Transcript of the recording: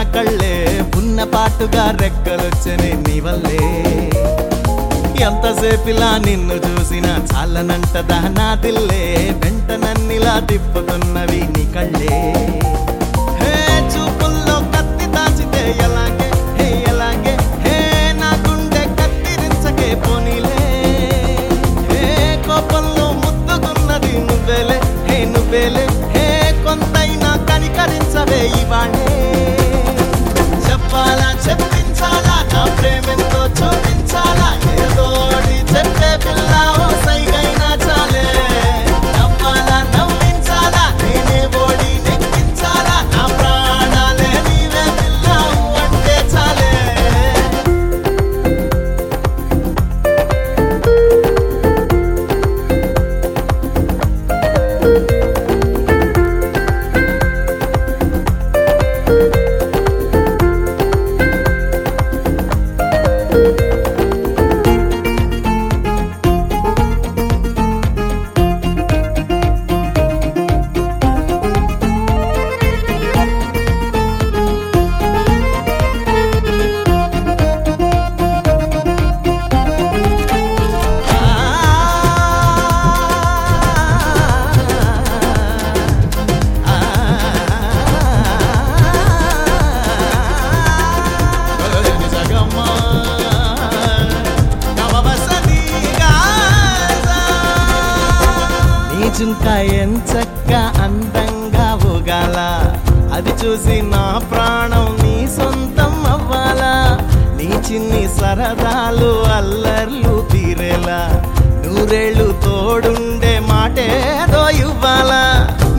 కళ్ళే ఉన్న పాటుగా రెక్కలొచ్చని నీ వల్లే ఎంతసేపిలా నిన్ను చూసినా చాలనంటదా నా దిల్లే వెంట నన్నిలా తిప్పుతున్నవి నీ కళ్ళే హే చూపుల్లో కత్తి దాచితే ఎలాగే హే ఎలాగే హే నా గుండె కత్తిరించకే పోనీలే హే కోపంలో ముద్దుకున్నది నువ్వేలే హే నువ్వేలే హే కొంతైనా కనికరించవే ఇవాళే చెప్పాలా చెప్పించాలా నా ప్రేమెంతో చూపించాలా ఏదోడి చెప్పే పిల్ల ఓ సైగైనా చాలే నవ్వాలా నవ్వించాలా నేనే ఓడి నెక్కించాలా నా ప్రాణాలే నీవే పిల్ల అంటే చాలే చుంకా ఎంచక్క అందంగా ఊగాల అది చూసి నా ప్రాణం నీ సొంతం అవ్వాలా నీ చిన్ని సరదాలు అల్లర్లు తీరేలా నూరేళ్ళు తోడుండే మాటేదో ఇవ్వాలా